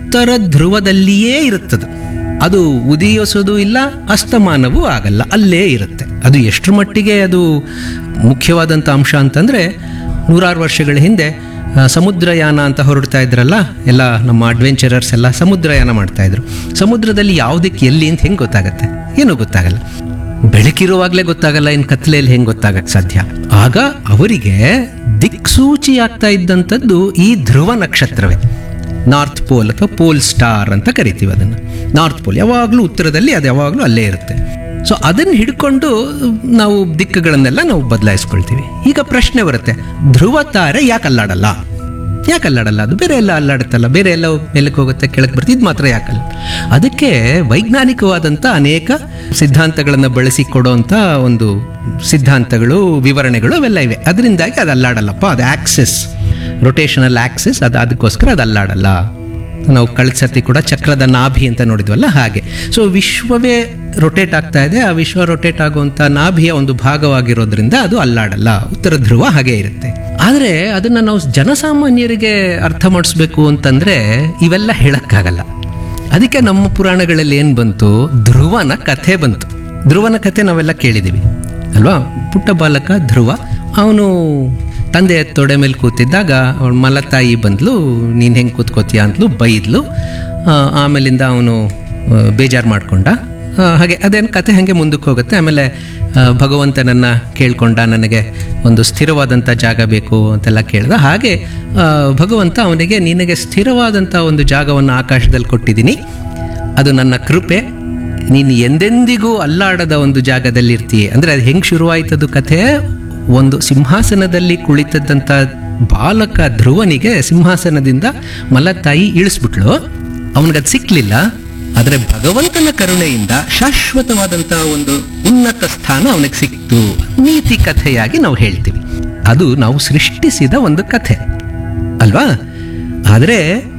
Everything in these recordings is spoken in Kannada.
ಉತ್ತರ ಧ್ರುವದಲ್ಲಿಯೇ ಇರುತ್ತದೆ ಅದು ಉದಯಿಸೋದು ಇಲ್ಲ ಅಸ್ತಮಾನವೂ ಆಗಲ್ಲ ಅಲ್ಲೇ ಇರುತ್ತೆ ಅದು ಎಷ್ಟರ ಮಟ್ಟಿಗೆ ಅದು ಮುಖ್ಯವಾದಂಥ ಅಂಶ ಅಂತಂದರೆ ನೂರಾರು ವರ್ಷಗಳ ಹಿಂದೆ ಆ, ಸಮುದ್ರಯಾನ ಅಂತ ಹೊರಡ್ತಾ ಇದ್ರಲ್ಲ ಎಲ್ಲ ನಮ್ಮ ಅಡ್ವೆಂಚರರ್ಸ್ ಎಲ್ಲ ಸಮುದ್ರಯಾನ ಮಾಡ್ತಾ ಇದ್ರು ಸಮುದ್ರದಲ್ಲಿ ಯಾವುದಕ್ಕೆ ಎಲ್ಲಿ ಅಂತ ಹೆಂಗೆ ಗೊತ್ತಾಗತ್ತೆ ಏನೂ ಗೊತ್ತಾಗಲ್ಲ ಬೆಳಕಿರುವಾಗಲೇ ಗೊತ್ತಾಗಲ್ಲ ಇನ್ನು ಕತ್ಲೆಯಲ್ಲಿ ಹೆಂಗೆ ಗೊತ್ತಾಗಕ್ಕೆ ಸಾಧ್ಯ ಆಗ ಅವರಿಗೆ ದಿಕ್ಸೂಚಿ ಆಗ್ತಾ ಇದ್ದಂಥದ್ದು ಈ ಧ್ರುವ ನಕ್ಷತ್ರವೇ ನಾರ್ತ್ ಪೋಲ್ ಅಥವಾ ಪೋಲ್ ಸ್ಟಾರ್ ಅಂತ ಕರಿತೀವಿ ಅದನ್ನು ನಾರ್ತ್ ಪೋಲ್ ಯಾವಾಗಲೂ ಉತ್ತರದಲ್ಲಿ ಅದು ಯಾವಾಗಲೂ ಅಲ್ಲೇ ಇರುತ್ತೆ ಸೊ ಅದನ್ನು ಹಿಡ್ಕೊಂಡು ನಾವು ದಿಕ್ಕುಗಳನ್ನೆಲ್ಲ ನಾವು ಬದಲಾಯಿಸ್ಕೊಳ್ತೀವಿ ಈಗ ಪ್ರಶ್ನೆ ಬರುತ್ತೆ ಧ್ರುವ ತಾರೆ ಯಾಕೆ ಅಲ್ಲಾಡಲ್ಲ ಯಾಕೆ ಅಲ್ಲಾಡಲ್ಲ ಅದು ಬೇರೆ ಎಲ್ಲ ಅಲ್ಲಾಡುತ್ತಲ್ಲ ಬೇರೆ ಎಲ್ಲ ಮೇಲಕ್ಕೆ ಹೋಗುತ್ತೆ ಕೆಳಗೆ ಬರುತ್ತೆ ಇದು ಮಾತ್ರ ಯಾಕಲ್ಲ ಅದಕ್ಕೆ ವೈಜ್ಞಾನಿಕವಾದಂಥ ಅನೇಕ ಸಿದ್ಧಾಂತಗಳನ್ನು ಬಳಸಿ ಕೊಡೋಂಥ ಒಂದು ಸಿದ್ಧಾಂತಗಳು ವಿವರಣೆಗಳು ಅವೆಲ್ಲ ಇವೆ ಅದರಿಂದಾಗಿ ಅದು ಅಲ್ಲಾಡಲ್ಲಪ್ಪ ಅದು ಆಕ್ಸಿಸ್ ರೊಟೇಷನಲ್ ಆಕ್ಸಿಸ್ ಅದು ಅದಕ್ಕೋಸ್ಕರ ಅದು ಅಲ್ಲಾಡಲ್ಲ ನಾವು ಕಳೆದ ಸರ್ತಿ ಕೂಡ ಚಕ್ರದ ನಾಭಿ ಅಂತ ನೋಡಿದ್ವಲ್ಲ ಹಾಗೆ ಸೊ ವಿಶ್ವವೇ ರೊಟೇಟ್ ಆಗ್ತಾ ಇದೆ ಆ ವಿಶ್ವ ರೊಟೇಟ್ ಆಗುವಂಥ ನಾಭಿಯ ಒಂದು ಭಾಗವಾಗಿರೋದ್ರಿಂದ ಅದು ಅಲ್ಲಾಡಲ್ಲ ಉತ್ತರ ಧ್ರುವ ಹಾಗೆ ಇರುತ್ತೆ ಆದರೆ ಅದನ್ನು ನಾವು ಜನಸಾಮಾನ್ಯರಿಗೆ ಅರ್ಥ ಮಾಡಿಸ್ಬೇಕು ಅಂತಂದರೆ ಇವೆಲ್ಲ ಹೇಳಕ್ಕಾಗಲ್ಲ ಅದಕ್ಕೆ ನಮ್ಮ ಪುರಾಣಗಳಲ್ಲಿ ಏನು ಬಂತು ಧ್ರುವನ ಕಥೆ ಬಂತು ಧ್ರುವನ ಕಥೆ ನಾವೆಲ್ಲ ಕೇಳಿದ್ದೀವಿ ಅಲ್ವಾ ಪುಟ್ಟ ಬಾಲಕ ಧ್ರುವ ಅವನು ತಂದೆ ತೊಡೆ ಮೇಲೆ ಕೂತಿದ್ದಾಗ ಅವಳ ಮಲತಾಯಿ ಬಂದ್ಲು ನೀನು ಹೆಂಗೆ ಕೂತ್ಕೋತೀಯ ಅಂತಲೂ ಬೈದ್ಲು ಆ, ಆಮೇಲಿಂದ ಅವನು ಬೇಜಾರು ಮಾಡ್ಕೊಂಡ ಆ, ಹಾಗೆ ಅದೇನು ಕತೆ ಹಾಗೆ ಮುಂದಕ್ಕೆ ಹೋಗುತ್ತೆ ಆಮೇಲೆ ಆ, ಭಗವಂತನನ್ನು ಕೇಳ್ಕೊಂಡ ನನಗೆ ಒಂದು ಸ್ಥಿರವಾದಂಥ ಜಾಗ ಬೇಕು ಅಂತೆಲ್ಲ ಕೇಳ್ದ ಹಾಗೆ ಆ, ಭಗವಂತ ಅವನಿಗೆ ನಿನಗೆ ಸ್ಥಿರವಾದಂಥ ಒಂದು ಜಾಗವನ್ನು ಆಕಾಶದಲ್ಲಿ ಕೊಟ್ಟಿದ್ದೀನಿ ಅದು ನನ್ನ ಕೃಪೆ ನೀನು ಎಂದೆಂದಿಗೂ ಅಲ್ಲಾಡದ ಒಂದು ಜಾಗದಲ್ಲಿ ಇರ್ತೀಯ ಅಂದರೆ ಅದು ಹೆಂಗೆ ಶುರುವಾಯ್ತದು ಕಥೆ ಒಂದು ಸಿಂಹಾಸನದಲ್ಲಿ ಕುಳಿತದ್ದಂಥ ಬಾಲಕ ಧ್ರುವನಿಗೆ ಸಿಂಹಾಸನದಿಂದ ಮಲತಾಯಿ ಇಳಿಸ್ಬಿಟ್ಲು ಅವನಿಗದು ಸಿಕ್ಕಲಿಲ್ಲ ಆದರೆ ಭಗವಂತನ ಕರುಣೆಯಿಂದ ಶಾಶ್ವತವಾದಂಥ ಒಂದು ಉನ್ನತ ಸ್ಥಾನ ಅವನಿಗೆ ಸಿಕ್ತು ನೀತಿ ಕಥೆಯಾಗಿ ನಾವು ಹೇಳ್ತೀವಿ ಅದು ನಾವು ಸೃಷ್ಟಿಸಿದ ಒಂದು ಕಥೆ ಅಲ್ವಾ ಆದರೆ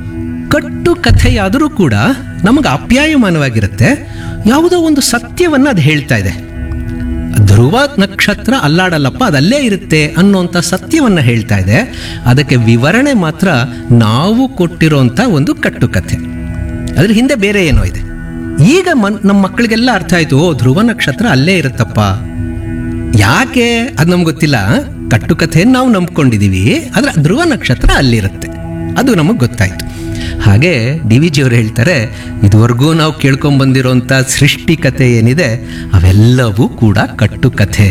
ಕಟ್ಟು ಕಥೆಯಾದರೂ ಕೂಡ ನಮಗೆ ಆಪ್ಯಾಯಮಾನವಾಗಿರುತ್ತೆ ಯಾವುದೋ ಒಂದು ಸತ್ಯವನ್ನು ಅದು ಹೇಳ್ತಾ ಇದೆ ಧ್ರುವ ನಕ್ಷತ್ರ ಅಲ್ಲಾಡಲ್ಲಪ್ಪ ಅದಲ್ಲೇ ಇರುತ್ತೆ ಅನ್ನೋಂಥ ಸತ್ಯವನ್ನು ಹೇಳ್ತಾ ಇದೆ ಅದಕ್ಕೆ ವಿವರಣೆ ಮಾತ್ರ ನಾವು ಕೊಟ್ಟಿರೋಂಥ ಒಂದು ಕಟ್ಟುಕಥೆ ಅದ್ರ ಹಿಂದೆ ಬೇರೆ ಏನೋ ಇದೆ ಈಗ ಮನ್ ನಮ್ಮ ಮಕ್ಕಳಿಗೆಲ್ಲ ಅರ್ಥ ಆಯ್ತು ಓ ಧ್ರುವ ನಕ್ಷತ್ರ ಅಲ್ಲೇ ಇರುತ್ತಪ್ಪ ಯಾಕೆ ಅದು ನಮ್ಗೆ ಗೊತ್ತಿಲ್ಲ ಕಟ್ಟುಕಥೆಯನ್ನು ನಾವು ನಂಬ್ಕೊಂಡಿದ್ದೀವಿ ಆದರೆ ಧ್ರುವ ನಕ್ಷತ್ರ ಅಲ್ಲಿರುತ್ತೆ ಅದು ನಮಗೆ ಗೊತ್ತಾಯ್ತು ಹಾಗೆ ಡಿ ವಿ ಜಿಯವರು ಹೇಳ್ತಾರೆ ಇದುವರೆಗೂ ನಾವು ಕೇಳ್ಕೊಂಡ್ ಬಂದಿರೋಂಥ ಸೃಷ್ಟಿ ಕಥೆ ಏನಿದೆ ಅವೆಲ್ಲವೂ ಕೂಡ ಕಟ್ಟುಕಥೆ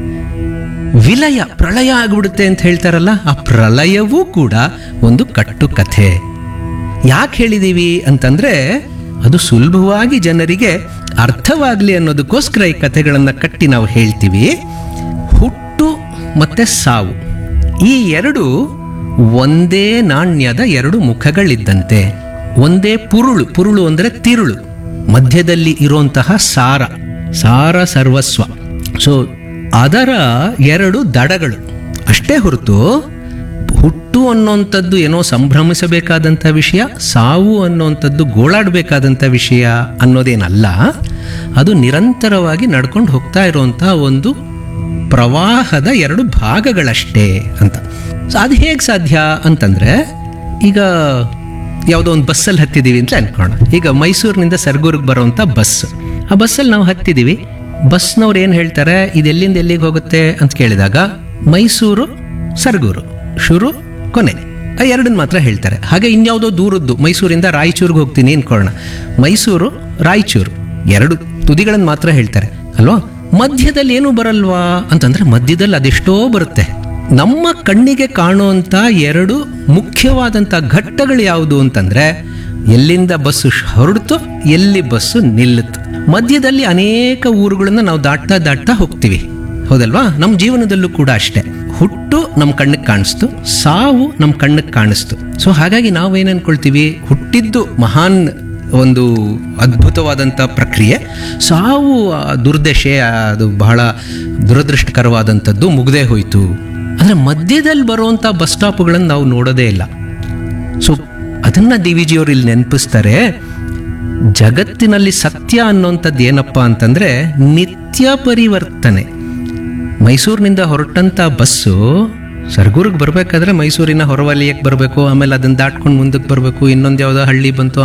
ವಿಲಯ ಪ್ರಳಯ ಆಗ್ಬಿಡುತ್ತೆ ಅಂತ ಹೇಳ್ತಾರಲ್ಲ ಆ ಪ್ರಳಯವೂ ಕೂಡ ಒಂದು ಕಟ್ಟುಕಥೆ ಯಾಕೆ ಹೇಳಿದೀವಿ ಅಂತಂದ್ರೆ ಅದು ಸುಲಭವಾಗಿ ಜನರಿಗೆ ಅರ್ಥವಾಗಲಿ ಅನ್ನೋದಕ್ಕೋಸ್ಕರ ಈ ಕಥೆಗಳನ್ನು ಕಟ್ಟಿ ನಾವು ಹೇಳ್ತೀವಿ ಹುಟ್ಟು ಮತ್ತೆ ಸಾವು ಈ ಎರಡು ಒಂದೇ ನಾಣ್ಯದ ಎರಡು ಮುಖಗಳಿದ್ದಂತೆ ಒಂದೇ ಪುರುಳು ಪುರುಳು ಅಂದರೆ ತಿರುಳು ಮಧ್ಯದಲ್ಲಿ ಇರುವಂತಹ ಸಾರ ಸಾರ ಸರ್ವಸ್ವ ಸೊ ಅದರ ಎರಡು ದಡಗಳು ಅಷ್ಟೇ ಹೊರತು ಹುಟ್ಟು ಅನ್ನೋಂಥದ್ದು ಏನೋ ಸಂಭ್ರಮಿಸಬೇಕಾದಂಥ ವಿಷಯ ಸಾವು ಅನ್ನೋಂಥದ್ದು ಗೋಳಾಡಬೇಕಾದಂಥ ವಿಷಯ ಅನ್ನೋದೇನಲ್ಲ ಅದು ನಿರಂತರವಾಗಿ ನಡ್ಕೊಂಡು ಹೋಗ್ತಾ ಇರುವಂಥ ಒಂದು ಪ್ರವಾಹದ ಎರಡು ಭಾಗಗಳಷ್ಟೇ ಅಂತ ಸೊ ಅದು ಹೇಗೆ ಸಾಧ್ಯ ಅಂತಂದರೆ ಈಗ ಯಾವುದೋ ಒಂದು ಬಸ್ಸಲ್ಲಿ ಹತ್ತಿದ್ದೀವಿ ಅಂತ ಅನ್ಕೋಣ ಈಗ ಮೈಸೂರಿನಿಂದ ಸರ್ಗೂರಿಗೆ ಬರುವಂಥ ಬಸ್ ಆ ಬಸ್ಸಲ್ಲಿ ನಾವು ಹತ್ತಿದ್ದೀವಿ ಬಸ್ನವ್ರು ಏನು ಹೇಳ್ತಾರೆ ಇದು ಎಲ್ಲಿಂದ ಎಲ್ಲಿಗೆ ಹೋಗುತ್ತೆ ಅಂತ ಕೇಳಿದಾಗ ಮೈಸೂರು ಸರ್ಗೂರು ಶುರು ಕೊನೆ ಆ ಎರಡನ್ನ ಮಾತ್ರ ಹೇಳ್ತಾರೆ ಹಾಗೆ ಇನ್ಯಾವುದೋ ದೂರದ್ದು ಮೈಸೂರಿಂದ ರಾಯಚೂರಿಗೆ ಹೋಗ್ತೀನಿ ಅನ್ಕೊಳ್ಳೋಣ ಮೈಸೂರು ರಾಯಚೂರು ಎರಡು ತುದಿಗಳನ್ನು ಮಾತ್ರ ಹೇಳ್ತಾರೆ ಅಲ್ವಾ ಮಧ್ಯದಲ್ಲಿ ಏನು ಬರಲ್ವಾ ಅಂತಂದ್ರೆ ಮಧ್ಯದಲ್ಲಿ ಅದೆಷ್ಟೋ ಬರುತ್ತೆ ನಮ್ಮ ಕಣ್ಣಿಗೆ ಕಾಣುವಂಥ ಎರಡು ಮುಖ್ಯವಾದಂಥ ಘಟ್ಟಗಳು ಯಾವುದು ಅಂತಂದ್ರೆ ಎಲ್ಲಿಂದ ಬಸ್ಸು ಹೊರಡ್ತು ಎಲ್ಲಿ ಬಸ್ಸು ನಿಲ್ಲುತ್ತು ಮಧ್ಯದಲ್ಲಿ ಅನೇಕ ಊರುಗಳನ್ನ ನಾವು ದಾಟ್ತಾ ದಾಟ್ತಾ ಹೋಗ್ತೀವಿ ಹೌದಲ್ವಾ ನಮ್ಮ ಜೀವನದಲ್ಲೂ ಕೂಡ ಅಷ್ಟೇ ಹುಟ್ಟು ನಮ್ಮ ಕಣ್ಣಿಗೆ ಕಾಣಿಸ್ತು ಸಾವು ನಮ್ಮ ಕಣ್ಣಿಗೆ ಕಾಣಿಸ್ತು ಸೊ ಹಾಗಾಗಿ ನಾವೇನು ಅನ್ಕೊಳ್ತೀವಿ ಹುಟ್ಟಿದ್ದು ಮಹಾನ್ ಒಂದು ಅದ್ಭುತವಾದಂಥ ಪ್ರಕ್ರಿಯೆ ಸಾವು ಆ ದುರ್ದಶೆ ಅದು ಬಹಳ ದುರದೃಷ್ಟಕರವಾದಂಥದ್ದು ಮುಗ್ದೇ ಹೋಯಿತು ಅಂದರೆ ಮಧ್ಯದಲ್ಲಿ ಬರುವಂಥ ಬಸ್ ಸ್ಟಾಪ್ಗಳನ್ನು ನಾವು ನೋಡೋದೇ ಇಲ್ಲ ಸೊ ಅದನ್ನ ಡಿ ವಿ ಜಿಯವರು ಇಲ್ಲಿ ನೆನಪಿಸ್ತಾರೆ ಜಗತ್ತಿನಲ್ಲಿ ಸತ್ಯ ಅನ್ನೋಂಥದ್ದು ಏನಪ್ಪ ಅಂತಂದ್ರೆ ನಿತ್ಯ ಪರಿವರ್ತನೆ ಮೈಸೂರಿನಿಂದ ಹೊರಟಂಥ ಬಸ್ಸು ಸರ್ಗೂರಿಗೆ ಬರಬೇಕಾದ್ರೆ ಮೈಸೂರಿನ ಹೊರವಲಯಕ್ಕೆ ಬರಬೇಕು ಆಮೇಲೆ ಅದನ್ನು ದಾಟ್ಕೊಂಡು ಮುಂದಕ್ಕೆ ಬರಬೇಕು ಇನ್ನೊಂದು ಯಾವುದೋ ಹಳ್ಳಿ ಬಂತು